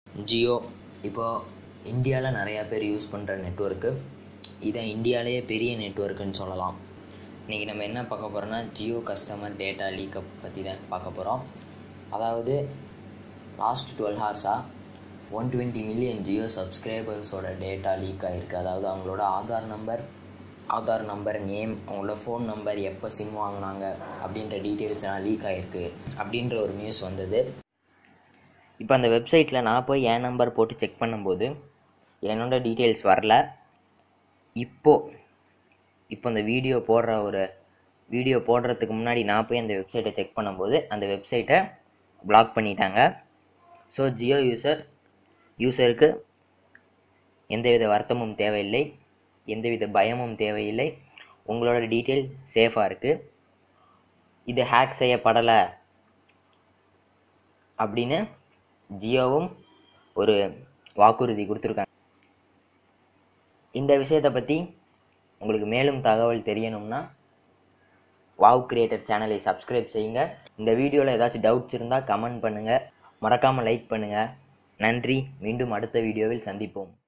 ஜியோ இப்போ இந்தியாவில் நிறையா பேர் யூஸ் பண்ணுற நெட்ஒர்க்கு இதான் இந்தியாவிலேயே பெரிய நெட்ஒர்க்குன்னு சொல்லலாம் இன்றைக்கி நம்ம என்ன பார்க்க போகிறோம்னா ஜியோ கஸ்டமர் டேட்டா லீக்கப் பற்றி தான் பார்க்க போகிறோம் அதாவது லாஸ்ட் டுவெல் ஹார்ஸாக ஒன் டுவெண்ட்டி மில்லியன் ஜியோ சப்ஸ்கிரைபர்ஸோட டேட்டா லீக் ஆகிருக்கு அதாவது அவங்களோட Aadhaar number Aadhaar number name அவங்களோட ஃபோன் நம்பர் எப்போ சிம் வாங்கினாங்க அப்படின்ற டீட்டெயில்ஸ் எல்லாம் லீக் ஆகிருக்கு அப்படின்ற ஒரு நியூஸ் வந்தது இப்போ அந்த வெப்சைட்டில் நான் போய் என் நம்பர் போட்டு செக் பண்ணும்போது என்னோட டீட்டெயில்ஸ் வரல இப்போது இப்போ இந்த வீடியோ போடுற ஒரு வீடியோ போடுறதுக்கு முன்னாடி நான் போய் அந்த வெப்சைட்டை செக் பண்ணும்போது அந்த வெப்சைட்டை பிளாக் பண்ணிட்டாங்க ஸோ ஜியோ யூசர் யூசருக்கு எந்தவித வருத்தமும் தேவையில்லை எந்தவித பயமும் தேவையில்லை உங்களோட டீட்டெயில் சேஃபாக இருக்குது இது ஹேக் செய்யப்படலை அப்படின்னு ஜியோவும் ஒரு வாக்குறுதி கொடுத்துருக்காங்க இந்த விஷயத்தை பற்றி உங்களுக்கு மேலும் தகவல் தெரியணும்னா வாவ் கிரியேட்டர் சேனலை சப்ஸ்கிரைப் செய்யுங்க இந்த வீடியோவில் ஏதாச்சும் டவுட்ஸ் இருந்தால் கமெண்ட் பண்ணுங்கள் மறக்காமல் லைக் பண்ணுங்கள் நன்றி மீண்டும் அடுத்த வீடியோவில் சந்திப்போம்